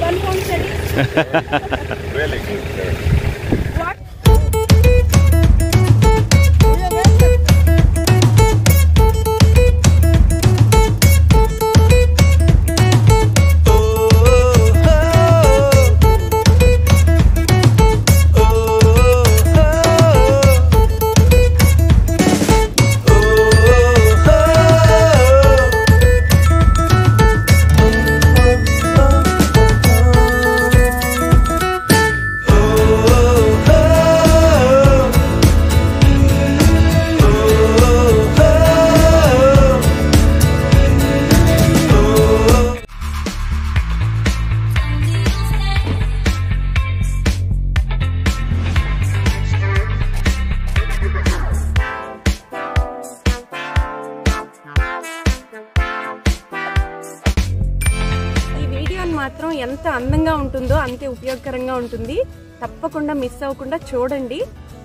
one pound cherry. Really good. What? ఈ వీడియోని మాత్రం ఎంత అందంగా ఉంటుందో అంతే ఉపయోగకరంగా ఉంటుంది తప్పకుండా మిస్ అవ్వకుండా చూడండి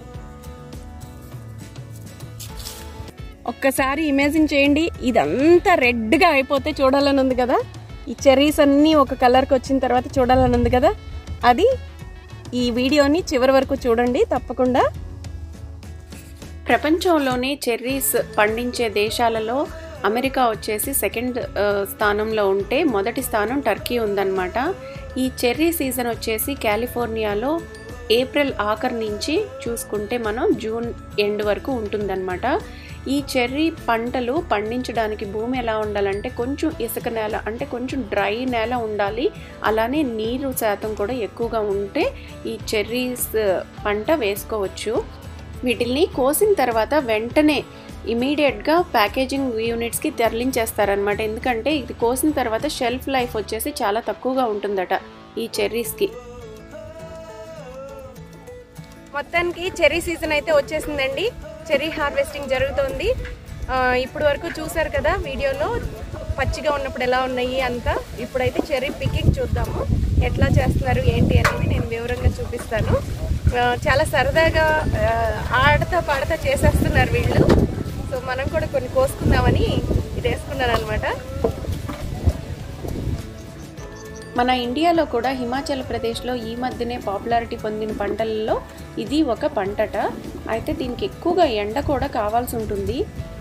ఒక్కసారి ఇమాజిన్ చేయండి ఇదంతా రెడ్గా అయిపోతే చూడాలని ఉంది కదా ఈ చెర్రీస్ అన్నీ ఒక కలర్కి వచ్చిన తర్వాత చూడాలని ఉంది కదా అది ఈ వీడియోని చివరి వరకు చూడండి తప్పకుండా ప్రపంచంలోనే చెర్రీస్ పండించే దేశాలలో అమెరికా వచ్చేసి సెకండ్ ఆ, స్థానంలో ఉంటే మొదటి స్థానం టర్కీ ఉందన్నమాట ఈ చెర్రీ సీజన్ వచ్చేసి కాలిఫోర్నియాలో ఏప్రిల్ ఆఖరి నుంచి చూసుకుంటే మనం జూన్ ఎండ్ వరకు ఉంటుందన్నమాట ఈ చెర్రీ పంటలు పండించడానికి భూమి ఎలా ఉండాలంటే కొంచెం ఇసుక నేల అంటే కొంచెం డ్రై నేల ఉండాలి అలానే నీరు శాతం కూడా ఎక్కువగా ఉంటే ఈ చెర్రీస్ పంట వేసుకోవచ్చు వీటిల్ని కోసిన తర్వాత వెంటనే ఇమీడియట్గా ప్యాకేజింగ్ యూనిట్స్కి తరలించేస్తారనమాట ఎందుకంటే ఇది కోసిన తర్వాత షెల్ఫ్ లైఫ్ వచ్చేసి చాలా తక్కువగా ఉంటుందట ఈ చెర్రీస్కి మొత్తానికి చెర్రీ సీజన్ అయితే వచ్చేసిందండి చెర్రీ హార్వెస్టింగ్ జరుగుతోంది ఆ, ఇప్పుడు వరకు చూసారు కదా వీడియోలో పచ్చిగా ఉన్నప్పుడు ఎలా ఉన్నాయి అంతా ఇప్పుడైతే చెర్రీ పికింగ్ చూద్దాము ఎట్లా చేస్తున్నారు ఏంటి అనేది నేను వివరంగా చూపిస్తాను ఆ, చాలా సరదాగా ఆ, ఆడతా పాడతా చేసేస్తున్నారు వీళ్ళు సో మనం కూడా కొన్ని కోసుకుందామని ఇది వేసుకున్నాను అనమాట మన ఇండియాలో కూడా హిమాచల్ ప్రదేశ్లో ఈ మధ్యనే పాపులారిటీ పొందిన పంటలలో ఇది ఒక పంటట అయితే దీనికి ఎక్కువగా ఎండ కూడా కావాల్సి ఉంటుంది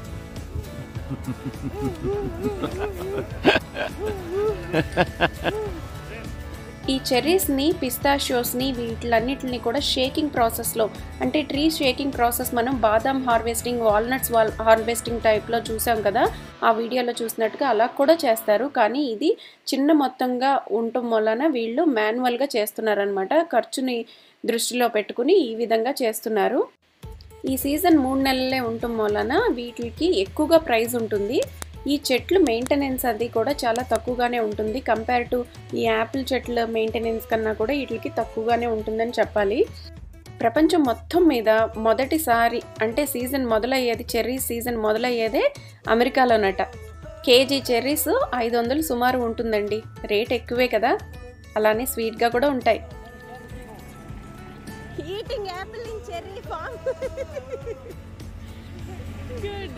ఈ చెర్రీస్ని పిస్తాషియోస్ని వీటిలన్నిటిని కూడా షేకింగ్ ప్రాసెస్లో అంటే ట్రీ షేకింగ్ ప్రాసెస్ మనం బాదాం హార్వెస్టింగ్ వాల్నట్స్ వాల్ హార్వెస్టింగ్ టైప్లో చూసాం కదా ఆ వీడియోలో చూసినట్టుగా అలా కూడా చేస్తారు కానీ ఇది చిన్న మొత్తంగా ఉండటం వలన వీళ్ళు మాన్యువల్గా చేస్తున్నారనమాట ఖర్చుని దృష్టిలో పెట్టుకుని ఈ విధంగా చేస్తున్నారు ఈ సీజన్ మూడు నెలలే ఉండటం వలన వీటికి ఎక్కువగా ప్రైస్ ఉంటుంది ఈ చెట్లు మెయింటెనెన్స్ అది కూడా చాలా తక్కువగానే ఉంటుంది కంపేర్ టు ఈ యాపిల్ చెట్ల మెయింటెనెన్స్ కన్నా కూడా వీటికి తక్కువగానే ఉంటుందని చెప్పాలి ప్రపంచం మొత్తం మీద మొదటిసారి అంటే సీజన్ మొదలయ్యేది చెర్రీ సీజన్ మొదలయ్యేదే అమెరికాలోనట కేజీ చెర్రీస్ ఐదు వందలు సుమారు ఉంటుందండి రేట్ ఎక్కువే కదా అలానే స్వీట్గా కూడా ఉంటాయి Eating apple in cherry farm. Good.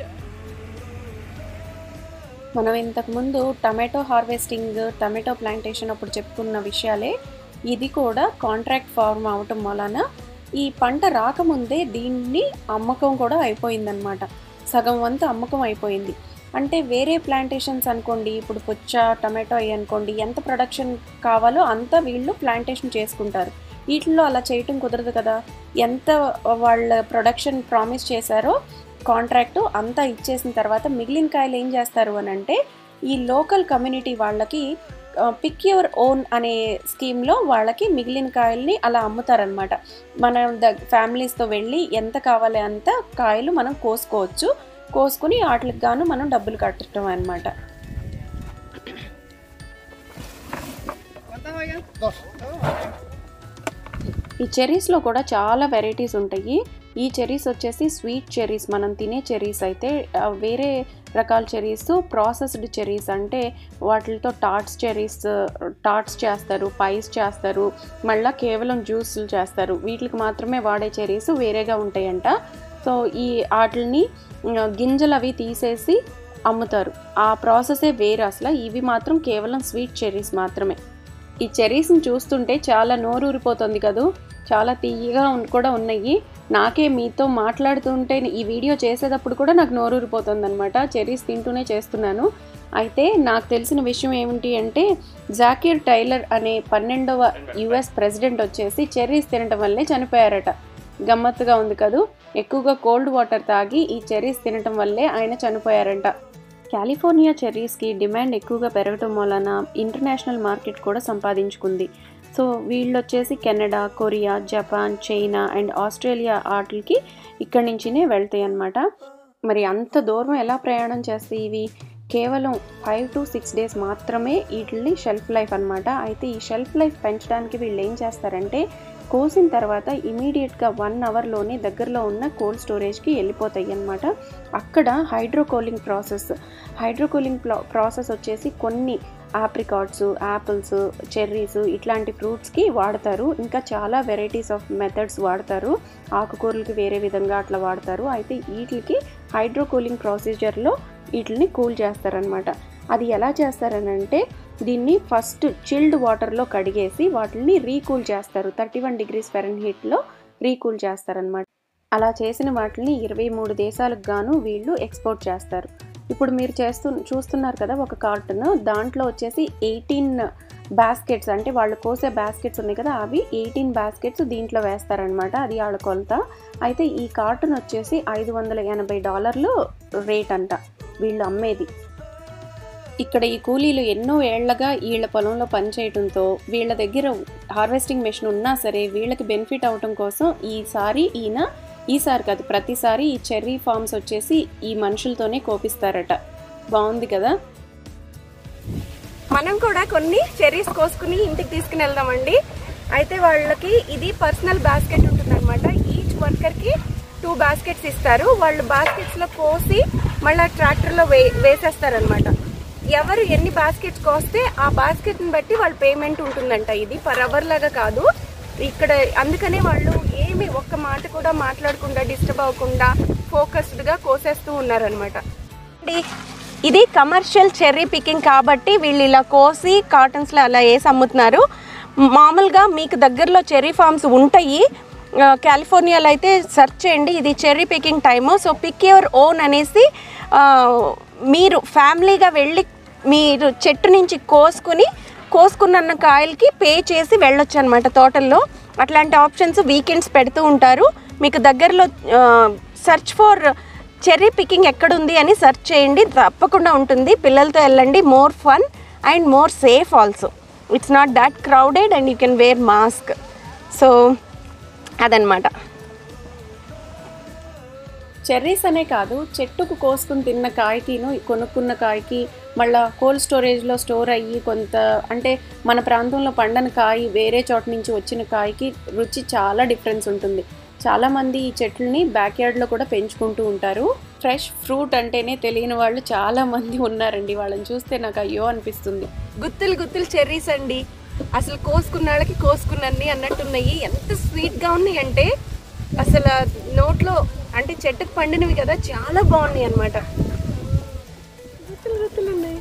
మనం ఇంతకుముందు టమాటో హార్వెస్టింగ్ టమాటో ప్లాంటేషన్ అప్పుడు చెప్పుకున్న విషయాలే ఇది కూడా కాంట్రాక్ట్ ఫార్మ్ అవటం వలన ఈ పంట రాకముందే దీన్ని అమ్మకం కూడా అయిపోయిందనమాట సగం వంతు అమ్మకం అయిపోయింది అంటే వేరే ప్లాంటేషన్స్ అనుకోండి ఇప్పుడు పుచ్చ టమాటో అయ్యి అనుకోండి ఎంత ప్రొడక్షన్ కావాలో అంత వీళ్ళు ప్లాంటేషన్ చేసుకుంటారు వీటిల్లో అలా చేయటం కుదరదు కదా ఎంత వాళ్ళ ప్రొడక్షన్ ప్రామిస్ చేశారో కాంట్రాక్టు అంతా ఇచ్చేసిన తర్వాత మిగిలిన కాయలు ఏం చేస్తారు అని అంటే ఈ లోకల్ కమ్యూనిటీ వాళ్ళకి పిక్ యువర్ ఓన్ అనే స్కీమ్లో వాళ్ళకి మిగిలిన కాయల్ని అలా అమ్ముతారనమాట మన ద ఫ్యామిలీస్తో వెళ్ళి ఎంత కావాలి అంత కాయలు మనం కోసుకోవచ్చు కోసుకుని వాటికి గాను మనం డబ్బులు కట్టడం అనమాట ఈ చెర్రీస్లో కూడా చాలా వెరైటీస్ ఉంటాయి ఈ చెర్రీస్ వచ్చేసి స్వీట్ చెర్రీస్ మనం తినే చెర్రీస్ అయితే ఆ, వేరే రకాల చెర్రీస్ ప్రాసెస్డ్ చెర్రీస్ అంటే వాటితో టాట్స్ చెర్రీస్ టాట్స్ చేస్తారు పైస్ చేస్తారు మళ్ళీ కేవలం జ్యూస్లు చేస్తారు వీటికి మాత్రమే వాడే చెర్రీస్ వేరేగా ఉంటాయంట సో ఈ వాటిని గింజలు అవి తీసేసి అమ్ముతారు ఆ ప్రాసెసే వేరే అసలు ఇవి మాత్రం కేవలం స్వీట్ చెర్రీస్ మాత్రమే ఈ చెరీస్ని చూస్తుంటే చాలా నోరూరిపోతుంది కదూ చాలా తీయగా ఉన్- కూడా ఉన్నాయి నాకే మీతో మాట్లాడుతుంటే ఈ వీడియో చేసేటప్పుడు కూడా నాకు నోరూరిపోతుంది అనమాట చెరీస్ తింటూనే చేస్తున్నాను అయితే నాకు తెలిసిన విషయం ఏమిటి అంటే జాకీర్ టైలర్ అనే పన్నెండవ యుఎస్ ప్రెసిడెంట్ వచ్చేసి చెర్రీస్ తినటం వల్లే చనిపోయారట గమ్మత్తుగా ఉంది కదూ ఎక్కువగా కోల్డ్ వాటర్ తాగి ఈ చెర్రీస్ తినటం వల్లే ఆయన చనిపోయారంట కాలిఫోర్నియా చెర్రీస్కి డిమాండ్ ఎక్కువగా పెరగటం వలన ఇంటర్నేషనల్ మార్కెట్ కూడా సంపాదించుకుంది సో వీళ్ళు వచ్చేసి Canada Korea Japan China and Australia ఆటలకి ఇక్కడి నుంచినే వెళ్తాయి అన్నమాట మరి అంత దూరం ఎలా ప్రయాణం చేస్తాయి ఇవి కేవలం ఫైవ్ టు సిక్స్ డేస్ మాత్రమే వీటిని షెల్ఫ్ లైఫ్ అన్నమాట అయితే ఈ షెల్ఫ్ లైఫ్ పెంచడానికి వీళ్ళు ఏం చేస్తారంటే కోసిన తర్వాత ఇమీడియట్గా వన్ అవర్లోనే దగ్గరలో ఉన్న కోల్డ్ స్టోరేజ్కి వెళ్ళిపోతాయి అన్నమాట అక్కడ హైడ్రోకోలింగ్ ప్రాసెస్ హైడ్రోకోలింగ్ ప్రాసెస్ వచ్చేసి కొన్ని ఆప్రికాట్స్ యాపిల్స్ చెర్రీస్ ఇట్లాంటి ఫ్రూట్స్కి వాడతారు ఇంకా చాలా వెరైటీస్ ఆఫ్ మెథడ్స్ వాడతారు ఆకుకూరలకి వేరే విధంగా అట్లా వాడతారు అయితే వీటికి హైడ్రోకూలింగ్ ప్రొసీజర్లో వీటిని కూల్ చేస్తారనమాట అది ఎలా చేస్తారనంటే దీన్ని ఫస్ట్ చిల్డ్ వాటర్లో కడిగేసి వాటిని రీకూల్ చేస్తారు థర్టీ వన్ డిగ్రీస్ ఫెరన్ హీట్లో రీకూల్ చేస్తారనమాట అలా చేసిన వాటిని ఇరవై మూడు దేశాలకు గాను వీళ్ళు ఎక్స్పోర్ట్ చేస్తారు ఇప్పుడు మీరు చేస్తూ చూస్తున్నారు కదా ఒక కార్టన్ దాంట్లో వచ్చేసి ఎయిటీన్ బాస్కెట్స్ అంటే వాళ్ళు కోసే బాస్కెట్స్ ఉన్నాయి కదా అవి ఎయిటీన్ బాస్కెట్స్ దీంట్లో వేస్తారనమాట అది వాళ్ళ కొలత అయితే ఈ కార్టన్ వచ్చేసి ఐదు వందల ఎనభై డాలర్లు రేట్ అంట వీళ్ళు అమ్మేది ఇక్కడ ఈ కూలీలు ఎన్నో ఏళ్లగా వీళ్ళ పొలంలో పనిచేయడంతో వీళ్ళ దగ్గర హార్వెస్టింగ్ మెషిన్ ఉన్నా సరే వీళ్ళకి బెనిఫిట్ అవటం కోసం ఈసారి ఈయన ఈసారి కాదు ప్రతిసారి ఈ చెర్రీ ఫార్మ్స్ వచ్చేసి ఈ మనుషులతోనే కోపిస్తారట బాగుంది కదా మనం కూడా కొన్ని చెర్రీస్ కోసుకుని ఇంటికి తీసుకుని వెళ్దామండి అయితే వాళ్ళకి ఇది పర్సనల్ బాస్కెట్ ఉంటుంది అనమాట ఈచ్ వర్కర్ కి టూ బాస్కెట్స్ ఇస్తారు వాళ్ళు బాస్కెట్స్ లో కోసి మళ్ళీ ట్రాక్టర్ లో వే వేసేస్తారనమాట ఎవరు ఎన్ని బాస్కెట్స్ కోస్తే ఆ బాస్కెట్ ని బట్టి వాళ్ళ పేమెంట్ ఉంటుందంట ఇది పర్ అవర్ లాగా కాదు ఇక్కడ అందుకనే వాళ్ళు ఏమి ఒక్క మాట కూడా మాట్లాడకుండా డిస్టర్బ్ అవ్వకుండా ఫోకస్డ్ గా కోసేస్తూ ఉన్నారనమాట ఇది కమర్షియల్ చెర్రీ పికింగ్ కాబట్టి వీళ్ళు ఇలా కోసి కాటన్స్లో అలా వేసి అమ్ముతున్నారు మామూలుగా మీకు దగ్గరలో చెర్రీ ఫార్మ్స్ ఉంటాయి ఆ, కాలిఫోర్నియాలో అయితే సెర్చ్ చేయండి ఇది cherry picking time so pick your own అనేసి ఆ, మీరు ఫ్యామిలీగా వెళ్ళి మీరు చెట్టు నుంచి కోసుకుని కోసుకున్న కాయలకి పే చేసి వెళ్ళొచ్చు అనమాట తోటల్లో అట్లాంటి ఆప్షన్స్ వీకెండ్స్ పెడుతూ ఉంటారు మీకు దగ్గరలో సెర్చ్ ఫర్ చెర్రీ పికింగ్ ఎక్కడుంది అని సెర్చ్ చేయండి తప్పకుండా ఉంటుంది పిల్లలతో వెళ్ళండి more fun and more safe also it's not that crowded and you can wear mask so అదనమాట చెర్రీస్ అనే కాదు చెట్టుకు కోసుకుని తిన్న కాయకిను కొనుక్కున్న కాయకి మళ్ళా కోల్డ్ స్టోరేజ్లో స్టోర్ అయ్యి కొంత అంటే మన ప్రాంతంలో పండని కాయ వేరే చోట నుంచి వచ్చిన కాయకి రుచి చాలా డిఫరెన్స్ ఉంటుంది చాలామంది ఈ చెట్లని బ్యాక్ యార్డ్లో కూడా పెంచుకుంటూ ఉంటారు ఫ్రెష్ ఫ్రూట్ అంటేనే తెలియని వాళ్ళు చాలా మంది ఉన్నారండి వాళ్ళని చూస్తే నాకు అయ్యో అనిపిస్తుంది గుత్తులు గుత్తులు చెర్రీస్ అండి అసలు కోసుకున్న వాళ్ళకి కోసుకున్నన్ని అన్నట్టున్నాయి ఎంత స్వీట్గా ఉన్నాయి అంటే అసలు నోట్లో అంటే చెట్టుకు పండినవి కదా చాలా బాగున్నాయి అనమాట గుత్తులు గుత్తులు ఉన్నాయి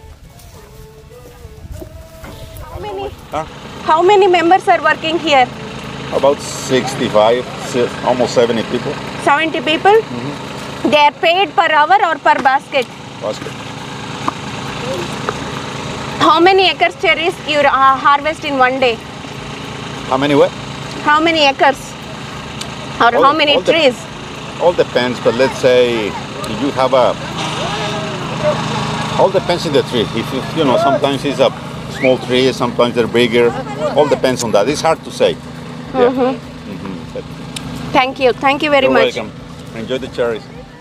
Huh? How many members are working here About 65, si- almost 70 people. Seventy people they are paid per hour or per basket Basket. How many acres cherries you harvest in one day How many what? How many acres are All- how many all the- trees All depends, but let's say if you have a. All depends in the tree. If you, you know, sometimes it's a small tree, sometimes they're bigger. All depends on that. It's hard to say. Yeah. Mhm. But thank you thank you very you're much welcome. Enjoy the cherries.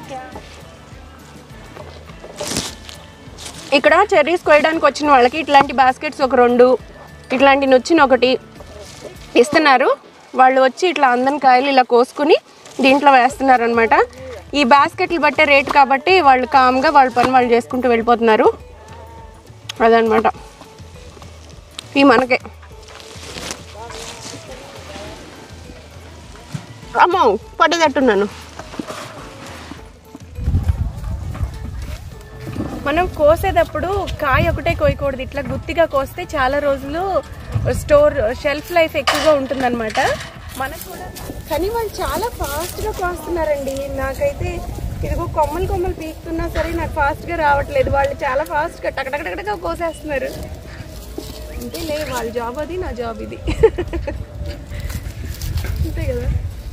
ఇక్కడ cherries కోయడానికి వచ్చిన వాళ్ళకి ఇట్లాంటి baskets ఒక రెండు ఇట్లాంటి నొచ్చిన ఒకటి ఇస్తున్నారు వాళ్ళు వచ్చి ఇట్లా అందరి కాయలు ఇలా కోసుకుని దీంట్లో వేస్తున్నారు అనమాట ఈ బాస్కెట్లు బట్టే రేట్ కాబట్టి వాళ్ళు కామ్గా వాళ్ళ పని వాళ్ళు చేసుకుంటూ వెళ్ళిపోతున్నారు అదనమాట ఈ మనకే అమ్మో పట్టేటట్టున్నాను మన మనం కోసేటప్పుడు కాయ ఒకటే కోయకూడదు ఇట్లా గుత్తిగా కోస్తే చాలా రోజులు స్టోర్ షెల్ఫ్ లైఫ్ ఎక్కువగా ఉంటుందన్నమాట మనకు కూడా కానీ వాళ్ళు చాలా ఫాస్ట్గా కోస్తున్నారండి నాకైతే ఇదిగో కొమ్మలు కొమ్మలు పీకుతున్నా సరే నాకు ఫాస్ట్గా రావట్లేదు వాళ్ళు చాలా ఫాస్ట్గా టకటకటకటగా కోసేస్తున్నారు అంతేలే వాళ్ళ జాబ్ అది నా జాబ్ ఇది అంతే కదా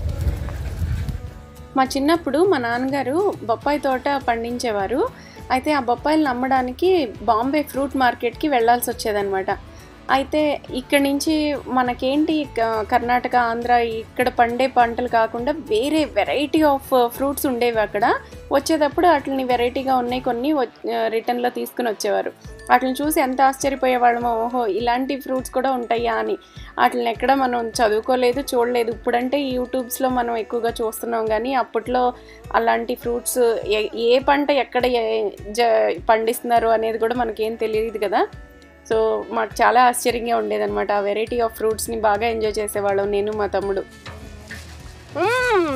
మా చిన్నప్పుడు మా నాన్నగారు బొప్పాయి తోట పండించేవారు అయితే ఆ బొప్పాయిలను అమ్మడానికి బాంబే ఫ్రూట్ మార్కెట్కి వెళ్ళాల్సి వచ్చేదనమాట అయితే ఇక్కడి నుంచి మనకేంటి క- కర్ణాటక ఆంధ్ర ఇక్కడ పండే పంటలు కాకుండా వేరే వెరైటీ ఆఫ్ ఫ్రూట్స్ ఉండేవి అక్కడ వచ్చేటప్పుడు వాటిని వెరైటీగా ఉన్నాయి కొన్ని రిటర్న్లో తీసుకుని వచ్చేవారు వాటిని చూసి ఎంత ఆశ్చర్యపోయేవాళ్ళమో ఓహో ఇలాంటి ఫ్రూట్స్ కూడా ఉంటాయా అని వాటిని ఎక్కడ మనం చదువుకోలేదు చూడలేదు ఇప్పుడంటే యూట్యూబ్స్లో మనం ఎక్కువగా చూస్తున్నాం కానీ అప్పట్లో అలాంటి ఫ్రూట్స్ ఏ ఏ పంట ఎక్కడ ఏ- జ పండిస్తున్నారు అనేది కూడా మనకేం తెలియదు కదా సో మాకు చాలా ఆశ్చర్యంగా ఉండేదన్నమాట ఆ వెరైటీ ఆఫ్ ఫ్రూట్స్ని బాగా ఎంజాయ్ చేసేవాళ్ళం నేను మా తమ్ముడు మ్మ్.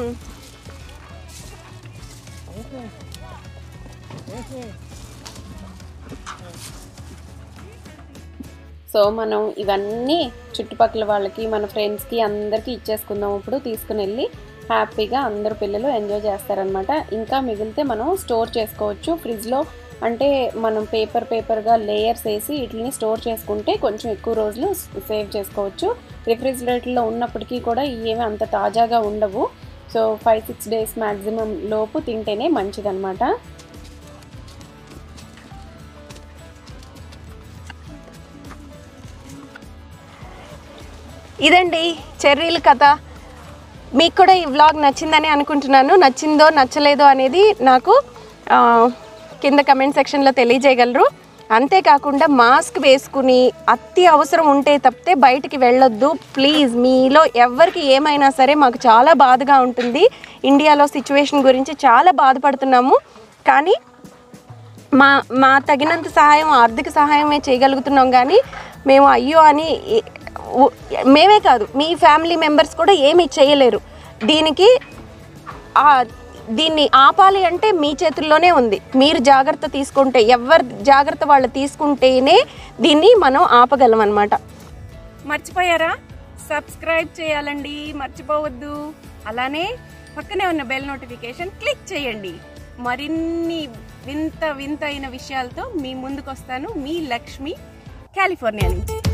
సో మనం ఇవన్నీ చుట్టుపక్కల వాళ్ళకి మన ఫ్రెండ్స్కి అందరికీ ఇచ్చేసుకుందాం ఇప్పుడు తీసుకుని వెళ్ళి హ్యాపీగా అందరు పిల్లలు ఎంజాయ్ చేస్తారనమాట ఇంకా మిగిలితే మనం స్టోర్ చేసుకోవచ్చు ఫ్రిడ్జ్లో అంటే మనం పేపర్ పేపర్గా లేయర్స్ వేసి వీటిని స్టోర్ చేసుకుంటే కొంచెం ఎక్కువ రోజులు సేవ్ చేసుకోవచ్చు రిఫ్రిజిరేటర్లో ఉన్నప్పటికీ కూడా ఏమీ అంత తాజాగా ఉండవు so five six days maximum లోపు తింటేనే మంచిదన్నమాట ఇదండి చెర్రీల కథ మీకు కూడా ఈ వ్లాగ్ నచ్చిందని అనుకుంటున్నాను నచ్చిందో నచ్చలేదో అనేది నాకు ఆ, కింద కమెంట్ సెక్షన్లో తెలియజేయగలరు అంతేకాకుండా మాస్క్ వేసుకుని అతి అవసరం ఉంటే తప్పితే బయటికి వెళ్ళొద్దు ప్లీజ్ మీలో ఎవరికి ఏమైనా సరే మాకు చాలా బాధగా ఉంటుంది ఇండియాలో సిచ్యువేషన్ గురించి చాలా బాధపడుతున్నాము కానీ మా మా తగినంత సహాయం ఆర్థిక సహాయమే చేయగలుగుతున్నాం కానీ మేము అయ్యో అని ఏ- ఉ- మేమే కాదు మీ ఫ్యామిలీ మెంబర్స్ కూడా ఏమీ చేయలేరు దీనికి ఆ దీన్ని ఆపాలి అంటే మీ చేతుల్లోనే ఉంది మీరు జాగ్రత్త తీసుకుంటే ఎవరు జాగ్రత్త వాళ్ళు తీసుకుంటేనే దీన్ని మనం ఆపగలం అనమాట మర్చిపోయారా సబ్స్క్రైబ్ చేయాలండి మర్చిపోవద్దు అలానే పక్కనే ఉన్న బెల్ నోటిఫికేషన్ క్లిక్ చేయండి మరిన్ని వింత వింత అయిన విషయాలతో మీ ముందుకు వస్తాను మీ లక్ష్మి కాలిఫోర్నియా నుంచి